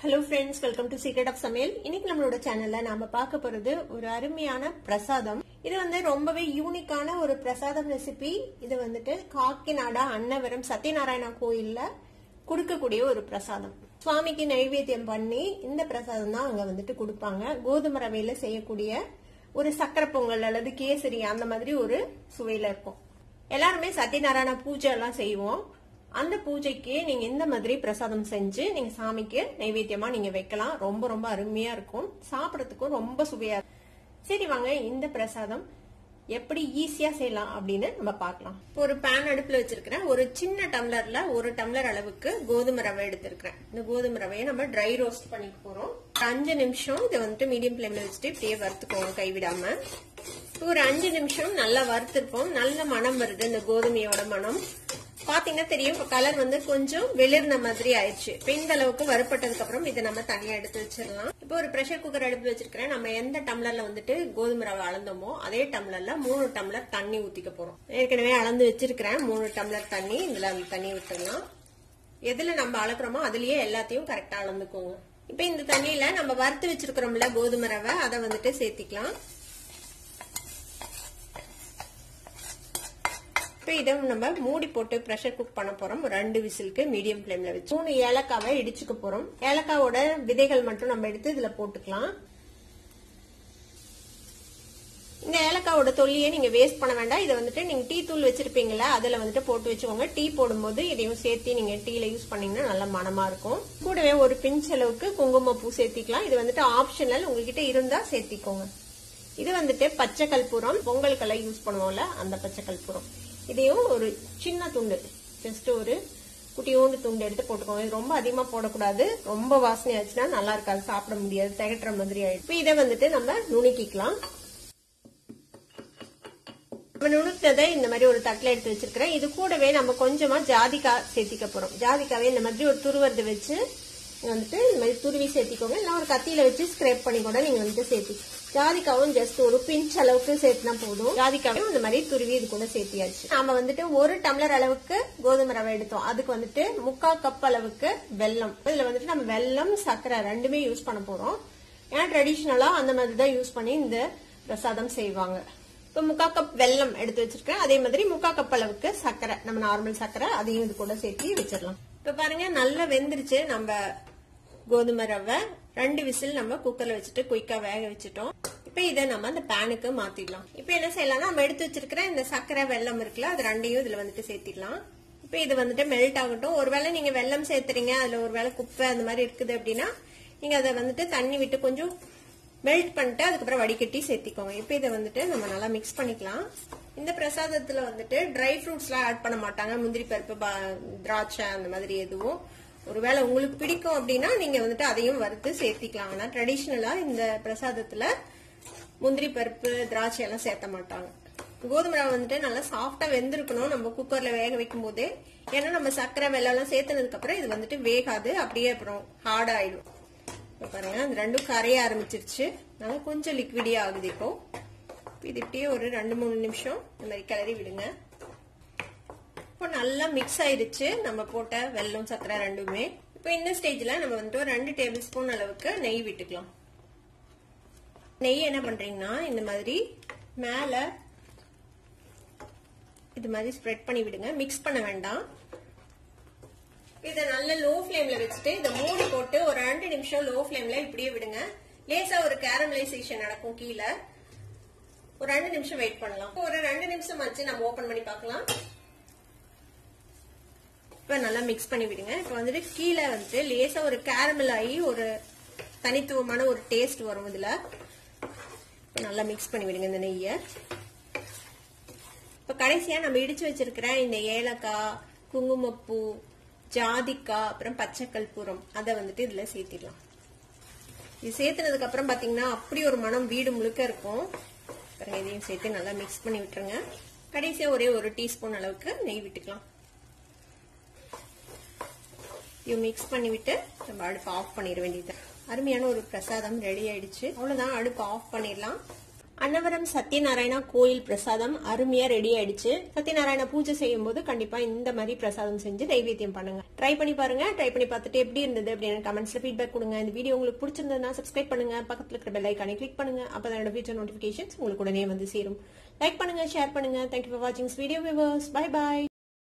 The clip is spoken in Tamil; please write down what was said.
hello friends welcome to secret of சமையல் இன்னைக்கு நம்மளோட சேனல்ல நாம பார்க்க போறது ஒரு அருமையான பிரசாதம் இது வந்து ரொம்பவே யூனிக்கான ஒரு பிரசாதம் ரெசிபி இது வந்துட்டு காக்கிநாடா அன்னவரம் சத்யநாராயணா கோயில்ல கொடுக்கக்கூடிய ஒரு பிரசாதம் சுவாமிக்கு நைவேத்தியம் பண்ணி இந்த பிரசாதம் தான் அங்க வந்துட்டு கொடுப்பாங்க கோதுமை ரவையில செய்யக்கூடிய ஒரு சக்கரை பொங்கல் அல்லது கேசரி அந்த மாதிரி ஒரு சுவையில இருக்கும் எல்லாருமே சத்யநாராயண பூஜை எல்லாம் செய்வோம் அந்த பூஜைக்கு நீங்க இந்த மாதிரி பிரசாதம் செஞ்சு நீங்க சாமிக்கு நைவேத்தியமா நீங்க வைக்கலாம் ரொம்ப ரொம்ப அருமையா இருக்கும் சாப்பிடறதுக்கும் ரொம்ப சுவையா இருக்கும் சரி வாங்க இந்த பிரசாதம் எப்படி ஈஸியா செய்யலாம் அப்படின்னு நம்ம பார்க்கலாம் இப்போ ஒரு பேன் அடுப்புல வச்சிருக்கிறேன் ஒரு சின்ன டம்ளர்ல ஒரு டம்ளர் அளவுக்கு கோதுமை ரவை எடுத்திருக்கிறேன் இந்த கோதுமை ரவையை நம்ம ட்ரை ரோஸ்ட் பண்ணிக்க போறோம் ஒரு அஞ்சு நிமிஷம் இதை வந்துட்டு மீடியம் ஃபிளேம்ல வச்சுட்டு இப்படியே வறுத்துக்கோங்க கைவிடாம இப்போ ஒரு அஞ்சு நிமிஷம் நல்லா வறுத்திருப்போம் நல்ல மனம் வருது இந்த கோதுமையோட மனம் பாத்தீங்கன்னா தெரியும் இப்ப கலர் வந்து கொஞ்சம் வெளிர்ன மாதிரி ஆயிடுச்சு இப்ப இந்த அளவுக்கு வறுப்பட்டதுக்கு அப்புறம் இதை நம்ம தனியா எடுத்து வச்சிடலாம் இப்போ ஒரு ப்ரெஷர் குக்கர் அடுப்பு வச்சிருக்கிறேன் நம்ம எந்த டம்ளர்ல வந்துட்டு கோதுமை ரவை அளந்தோமோ அதே டம்ளர்ல மூணு டம்ளர் தண்ணி ஊத்திக்க போறோம் ஏற்கனவே அளந்து வச்சிருக்கிறேன் மூணு டம்ளர் தண்ணி இதுல தண்ணி விட்டுடலாம் எதுல நம்ம அளக்குறோமோ அதுலயே எல்லாத்தையும் கரெக்டா அளந்துக்கோங்க இப்ப இந்த தண்ணியில நம்ம வறுத்து வச்சிருக்கிறோம்ல கோதுமை ரவை அதை வந்துட்டு சேர்த்திக்கலாம் இப்போ இதை நம்ம மூடி போட்டு ப்ரெஷர் குக் பண்ண போறோம் ஒரு ரெண்டு விசிலுக்கு மீடியம் ஃப்ளேம்ல வச்சு மூணு ஏலக்காவை இடிச்சுக்க போறோம் ஏலக்காவோட விதைகள் மட்டும் நம்ம எடுத்து இதுல போட்டுக்கலாம் இந்த ஏலக்காவோட தொல்லியை நீங்க வேஸ்ட் பண்ண வேண்டாம் இதை வந்துட்டு நீங்க டீ தூள் வச்சிருப்பீங்களா அதுல வந்துட்டு போட்டு வச்சுக்கோங்க டீ போடும்போது இதையும் சேர்த்து நீங்க டீல யூஸ் பண்ணீங்கன்னா நல்ல மனமா இருக்கும் கூடவே ஒரு பிஞ்ச் அளவுக்கு குங்குமப்பூ சேர்த்திக்கலாம் இது வந்துட்டு ஆப்ஷனல் உங்ககிட்ட இருந்தா சேர்த்திக்கோங்க இது வந்துட்டு பச்சை கற்பூரம் பொங்கலுக்கெல்லாம் யூஸ் பண்ணுவோம்ல அந்த பச்சை கற்பூரம் இதையும் ஒரு சின்ன துண்டு ஜஸ்ட் ஒரு குட்டியோண்டு துண்டு எடுத்து போட்டுக்கோங்க இது ரொம்ப அதிகமா போடக்கூடாது ரொம்ப வாசனை ஆச்சுன்னா நல்லா இருக்காது சாப்பிட முடியாது திகட்டுற மாதிரி ஆயிடும் இப்போ இதை வந்துட்டு நம்ம நுணுக்கிக்கலாம் நம்ம நுணுக்கினதை இந்த மாதிரி ஒரு தட்டில் எடுத்து வச்சிருக்கிறேன் இது கூடவே நம்ம கொஞ்சமா ஜாதிக்காய் சேர்த்திக்க போறோம் ஜாதிக்காவே இந்த மாதிரி ஒரு துருவரது வச்சு வந்துட்டு இந்த மாதிரி துருவி சேர்த்திக்கோங்க இல்லை ஒரு கத்தியில வச்சு ஸ்க்ரேப் பண்ணி கூட நீங்க வந்துட்டு சேர்த்தி ஜாதிக்காவும் ஜஸ்ட் ஒரு பிஞ்ச் அளவுக்கு சேர்த்துனா போதும் ஜாதிக்காவும் இந்த மாதிரி துருவி இது கூட சேர்த்தியாச்சு நாம வந்துட்டு ஒரு டம்ளர் அளவுக்கு கோதுமை ரவை எடுத்தோம் அதுக்கு வந்துட்டு முக்கால் கப் அளவுக்கு வெல்லம் இதுல வந்துட்டு நம்ம வெல்லம் சர்க்கரை ரெண்டுமே யூஸ் பண்ண போறோம் ஏன்னா ட்ரெடிஷ்னலா அந்த மாதிரி தான் யூஸ் பண்ணி இந்த பிரசாதம் செய்வாங்க இப்போ முக்கா கப் வெல்லம் எடுத்து வச்சிருக்கேன் அதே மாதிரி முக்கா கப் அளவுக்கு சர்க்கரை நம்ம நார்மல் சர்க்கரை அதையும் இது கூட சேர்த்து வச்சிடலாம் இப்ப பாருங்க நல்லா வெந்துருச்சு நம்ம கோதுமை ரவை ரெண்டு விசில் நம்ம குக்கர்ல வச்சுட்டு குயிக்கா வேக வச்சுட்டோம் இப்ப இதை நம்ம அந்த பேனுக்கு மாத்திடலாம் இப்ப என்ன செய்யலாம்னா நம்ம எடுத்து வச்சிருக்கிற இந்த சர்க்கரை வெல்லம் இருக்குல்ல அது ரெண்டையும் இதுல வந்துட்டு சேர்த்திடலாம் இப்ப இது வந்துட்டு மெல்ட் ஆகட்டும் ஒருவேளை நீங்க வெல்லம் சேர்த்துறீங்க அதுல ஒருவேளை குப்பை அந்த மாதிரி இருக்குது அப்படின்னா நீங்க அதை வந்துட்டு தண்ணி விட்டு கொஞ்சம் மெல்ட் பண்ணிட்டு அதுக்கப்புறம் வடிகட்டி சேர்த்திக்கோங்க இப்போ இதை வந்துட்டு நம்ம நல்லா மிக்ஸ் பண்ணிக்கலாம் இந்த பிரசாதத்துல வந்துட்டு ட்ரை ஃப்ரூட்ஸ்லாம் ஆட் பண்ண மாட்டாங்க முந்திரி பருப்பு திராட்சை அந்த மாதிரி எதுவும் ஒருவேளை உங்களுக்கு பிடிக்கும் அப்படின்னா நீங்க வந்துட்டு அதையும் வறுத்து சேர்த்திக்கலாம் ஆனா ட்ரெடிஷ்னலா இந்த பிரசாதத்துல முந்திரி பருப்பு திராட்சை எல்லாம் சேர்த்த மாட்டாங்க கோதுமை ரவை வந்துட்டு நல்லா சாஃப்டா வெந்திருக்கணும் நம்ம குக்கர்ல வேக வைக்கும் போதே ஏன்னா நம்ம சர்க்கரை வெள்ளம் எல்லாம் சேர்த்தனதுக்கு அப்புறம் இது வந்துட்டு வேகாது அப்படியே அப்புறம் ஹார்ட் ஆயிடும் இப்போ பாருங்க அந்த ரெண்டும் கரைய ஆரம்பிச்சிருச்சு நல்லா கொஞ்சம் லிக்விடியா ஆகுது இப்போ இது இப்படியே ஒரு ரெண்டு மூணு நிமிஷம் இந்த மாதிரி கிளறி விடுங்க இப்போ நல்லா மிக்ஸ் ஆயிடுச்சு நம்ம போட்ட வெல்லம் சர்க்கரை ரெண்டுமே இப்போ இந்த ஸ்டேஜ்ல நம்ம வந்துட்டு ஒரு ரெண்டு டேபிள் ஸ்பூன் அளவுக்கு நெய் விட்டுக்கலாம் நெய் என்ன பண்றீங்கன்னா இந்த மாதிரி மேல இது மாதிரி ஸ்ப்ரெட் பண்ணி விடுங்க மிக்ஸ் பண்ண வேண்டாம் இதை நல்ல லோ ஃப்ளேம்ல வச்சுட்டு இதை மூடி போட்டு ஒரு ரெண்டு நிமிஷம் லோ ஃப்ளேம்ல இப்படியே விடுங்க லேசா ஒரு கேரமலைசேஷன் நடக்கும் கீழே ஒரு ரெண்டு நிமிஷம் வெயிட் பண்ணலாம் ஒரு ரெண்டு நிமிஷம் ஆச்சு நம்ம ஓபன் பண்ணி பார்க்கலாம் இப்ப நல்லா மிக்ஸ் பண்ணி விடுங்க இப்ப வந்துட்டு கீழே வந்துட்டு லேசா ஒரு கேரமல் ஆகி ஒரு தனித்துவமான ஒரு டேஸ்ட் வரும் இதுல நல்லா மிக்ஸ் பண்ணி விடுங்க இந்த நெய்யை இப்ப கடைசியா நம்ம இடிச்சு வச்சிருக்கிற இந்த ஏலக்காய் குங்குமப்பூ ஜாதிக்காய் அப்புறம் பச்சை கற்பூரம் அதை வந்துட்டு இதுல சேர்த்திடலாம் இது சேர்த்துனதுக்கு அப்புறம் பாத்தீங்கன்னா அப்படி ஒரு மனம் வீடு முழுக்க இருக்கும் இதையும் சேர்த்து நல்லா மிக்ஸ் பண்ணி விட்டுருங்க கடைசியா ஒரே ஒரு டீஸ்பூன் அளவுக்கு நெய் விட்டுக்கலாம் இது மிக்ஸ் பண்ணி விட்டு நம்ம அடுப்பு ஆஃப் பண்ணிட வேண்டியது அருமையான ஒரு பிரசாதம் ரெடி ஆயிடுச்சு அவ்வளவுதான் அடுப்பு ஆஃப் பண்ணிடலாம் அன்னவரம் சத்யநாராயணா கோயில் பிரசாதம் அருமையா ரெடி ஆயிடுச்சு சத்யநாராயண பூஜை செய்யும் போது கண்டிப்பா இந்த மாதிரி பிரசாதம் செஞ்சு நைவேத்தியம் பண்ணுங்க ட்ரை பண்ணி பாருங்க ட்ரை பண்ணி பார்த்துட்டு எப்படி இருந்தது அப்படின்னு கமெண்ட்ஸ்ல ஃபீட்பேக் கொடுங்க இந்த வீடியோ உங்களுக்கு பிடிச்சிருந்ததுன்னா சப்ஸ்கிரைப் பண்ணுங்க பக்கத்துல இருக்கிற பெல் ஐக்கானை கிளிக் பண்ணுங்க அப்பதான் என்னோட ஃபியூச்சர் நோட்டிபிகேஷன்ஸ் உங்களுக்கு உடனே வந்து சேரும் லைக் பண்ணுங்க ஷேர் பண்ணுங்க தேங்க்யூ ஃபார் வாட்சிங் வீடியோ விவர்ஸ் பை பாய்